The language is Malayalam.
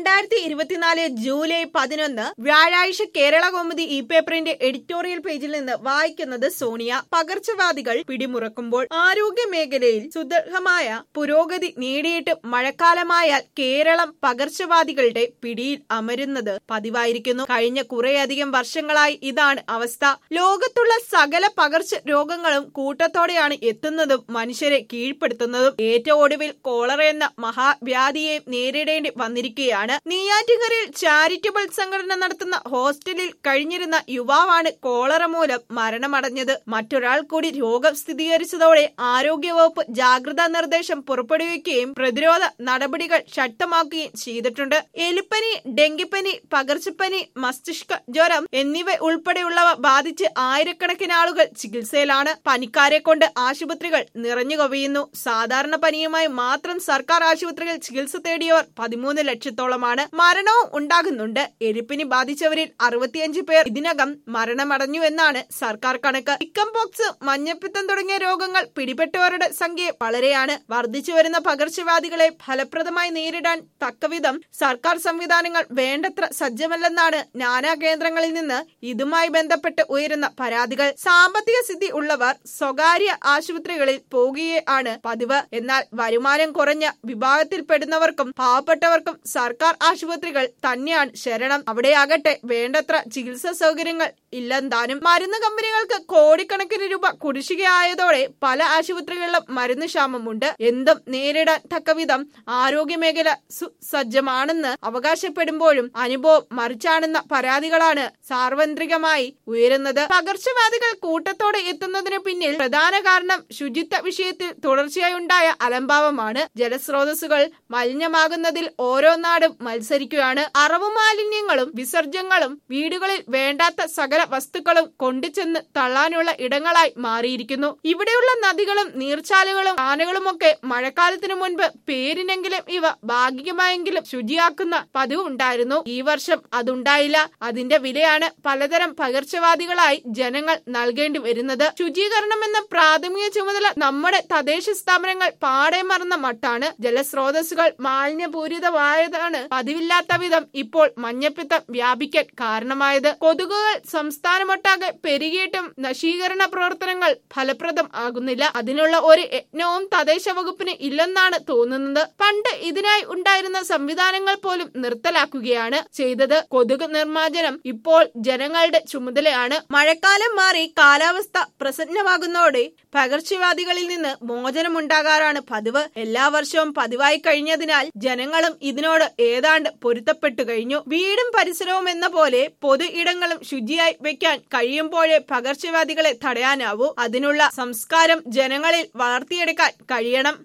രണ്ടായിരത്തി ഇരുപത്തിനാല് ജൂലൈ പതിനൊന്ന് വ്യാഴാഴ്ച കേരള കൗമുദി ഇ പേപ്പറിന്റെ എഡിറ്റോറിയൽ പേജിൽ നിന്ന് വായിക്കുന്നത് സോണിയ പകർച്ചവാദികൾ പിടിമുറക്കുമ്പോൾ ആരോഗ്യ മേഖലയിൽ സുദൃഢമായ പുരോഗതി നേടിയിട്ട് മഴക്കാലമായാൽ കേരളം പകർച്ചവാദികളുടെ പിടിയിൽ അമരുന്നത് പതിവായിരിക്കുന്നു കഴിഞ്ഞ കുറേയധികം വർഷങ്ങളായി ഇതാണ് അവസ്ഥ ലോകത്തുള്ള സകല പകർച്ച രോഗങ്ങളും കൂട്ടത്തോടെയാണ് എത്തുന്നതും മനുഷ്യരെ കീഴ്പ്പെടുത്തുന്നതും ഏറ്റവും ഒടുവിൽ കോളറ എന്ന മഹാവ്യാധിയെ നേരിടേണ്ടി വന്നിരിക്കുകയാണ് നെയ്യാറ്റിൻകരയിൽ ചാരിറ്റബിൾ സംഘടന നടത്തുന്ന ഹോസ്റ്റലിൽ കഴിഞ്ഞിരുന്ന യുവാവാണ് കോളറ മൂലം മരണമടഞ്ഞത് മറ്റൊരാൾ കൂടി രോഗം സ്ഥിരീകരിച്ചതോടെ ആരോഗ്യവകുപ്പ് ജാഗ്രതാ നിർദ്ദേശം പുറപ്പെടുവിക്കുകയും പ്രതിരോധ നടപടികൾ ശക്തമാക്കുകയും ചെയ്തിട്ടുണ്ട് എലിപ്പനി ഡെങ്കിപ്പനി പകർച്ചപ്പനി മസ്തിഷ്ക ജ്വരം എന്നിവ ഉൾപ്പെടെയുള്ളവ ബാധിച്ച് ആയിരക്കണക്കിന് ആളുകൾ ചികിത്സയിലാണ് പനിക്കാരെ കൊണ്ട് ആശുപത്രികൾ നിറഞ്ഞു കവിയുന്നു സാധാരണ പനിയുമായി മാത്രം സർക്കാർ ആശുപത്രികൾ ചികിത്സ തേടിയവർ പതിമൂന്ന് ലക്ഷത്തോളമാണ് മരണവും ഉണ്ടാകുന്നുണ്ട് എലിപ്പനി ബാധിച്ചവരിൽ അറുപത്തിയഞ്ച് പേർ ഇതിനകം മരണമടഞ്ഞു എന്നാണ് സർക്കാർ കണക്ക് ചിക്കൻ പോക്സ് മഞ്ഞപ്പിത്തം തുടങ്ങിയ രോഗങ്ങൾ പിടിപെട്ടവരുടെ സംഖ്യ വളരെയാണ് വർദ്ധിച്ചു വരുന്ന പകർച്ചവ്യാധികളെ ഫലപ്രദമായി നേരിടാൻ തക്കവിധം സർക്കാർ സംവിധാനങ്ങൾ വേണ്ടത്ര സജ്ജമല്ലെന്നാണ് നാനാ കേന്ദ്രങ്ങളിൽ നിന്ന് ഇതുമായി ബന്ധപ്പെട്ട് ഉയരുന്ന പരാതികൾ സാമ്പത്തിക സ്ഥിതി ഉള്ളവർ സ്വകാര്യ ആശുപത്രികളിൽ പോകുകയാണ് പതിവ് എന്നാൽ വരുമാനം കുറഞ്ഞ വിഭാഗത്തിൽപ്പെടുന്നവർക്കും പാവപ്പെട്ടവർക്കും സർക്കാർ ആശുപത്രികൾ തന്നെയാണ് ശരണം അവിടെയാകട്ടെ വേണ്ടത്ര ചികിത്സാ സൗകര്യങ്ങൾ ഇല്ലെന്താനും മരുന്ന് കമ്പനികൾക്ക് കോടിക്കണക്കിന് രൂപ കുടിശ്ശികയായതോടെ പല ആശുപത്രികളിലും മരുന്ന് ക്ഷാമമുണ്ട് എന്തും നേരിടാൻ തക്കവിധം ആരോഗ്യ മേഖല സുസജ്ജമാണെന്ന് അവകാശപ്പെടുമ്പോഴും അനുഭവം മറിച്ചാണെന്ന പരാതികളാണ് സാർവത്രികമായി ഉയരുന്നത് പകർച്ചവ്യാധികൾ കൂട്ടത്തോടെ എത്തുന്നതിന് പിന്നിൽ പ്രധാന കാരണം ശുചിത്വ വിഷയത്തിൽ തുടർച്ചയായി ഉണ്ടായ അലംഭാവമാണ് ജലസ്രോതസ്സുകൾ മലിനമാകുന്നതിൽ ഓരോ നാടും മത്സരിക്കുകയാണ് അറവു മാലിന്യങ്ങളും വിസർജ്യങ്ങളും വീടുകളിൽ വേണ്ടാത്ത സകല വസ്തുക്കളും കൊണ്ടുചെന്ന് തള്ളാനുള്ള ഇടങ്ങളായി മാറിയിരിക്കുന്നു ഇവിടെയുള്ള നദികളും നീർച്ചാലുകളും ആനകളുമൊക്കെ മഴക്കാലത്തിനു മുൻപ് പേരിനെങ്കിലും ഇവ ഭാഗികമായെങ്കിലും ശുചിയാക്കുന്ന പതിവ് ഉണ്ടായിരുന്നു ഈ വർഷം അതുണ്ടായില്ല അതിന്റെ വിലയാണ് പലതരം പകർച്ചവാദികളായി ജനങ്ങൾ നൽകേണ്ടി വരുന്നത് ശുചീകരണം എന്ന പ്രാഥമിക ചുമതല നമ്മുടെ തദ്ദേശ സ്ഥാപനങ്ങൾ പാടെ മറന്ന മട്ടാണ് ജലസ്രോതസ്സുകൾ മാലിന്യപൂരിതമായതാണ് പതിവില്ലാത്ത വിധം ഇപ്പോൾ മഞ്ഞപ്പിത്തം വ്യാപിക്കാൻ കാരണമായത് കൊതുകുകൾ സംസ്ഥാനമൊട്ടാകെ പെരുകിയിട്ടും നശീകരണ പ്രവർത്തനങ്ങൾ ഫലപ്രദം ആകുന്നില്ല അതിനുള്ള ഒരു യജ്ഞവും തദ്ദേശ വകുപ്പിന് ഇല്ലെന്നാണ് തോന്നുന്നത് പണ്ട് ഇതിനായി ഉണ്ടായിരുന്ന സംവിധാനങ്ങൾ പോലും നിർത്തലാക്കുകയാണ് ചെയ്തത് കൊതുക് നിർമ്മാർജ്ജനം ഇപ്പോൾ ജനങ്ങളുടെ ചുമതലയാണ് മഴക്കാലം മാറി കാലാവസ്ഥ പ്രസന്നമാകുന്നതോടെ പകർച്ചവ്യാധികളിൽ നിന്ന് മോചനമുണ്ടാകാറാണ് പതിവ് എല്ലാ വർഷവും പതിവായി കഴിഞ്ഞതിനാൽ ജനങ്ങളും ഇതിനോട് ഏതാണ്ട് പൊരുത്തപ്പെട്ടു കഴിഞ്ഞു വീടും പരിസരവും എന്ന പോലെ പൊതു ഇടങ്ങളും ശുചിയായി വെക്കാൻ കഴിയുമ്പോഴേ പകർച്ചവ്യാധികളെ തടയാനാവൂ അതിനുള്ള സംസ്കാരം ജനങ്ങളിൽ വളർത്തിയെടുക്കാൻ കഴിയണം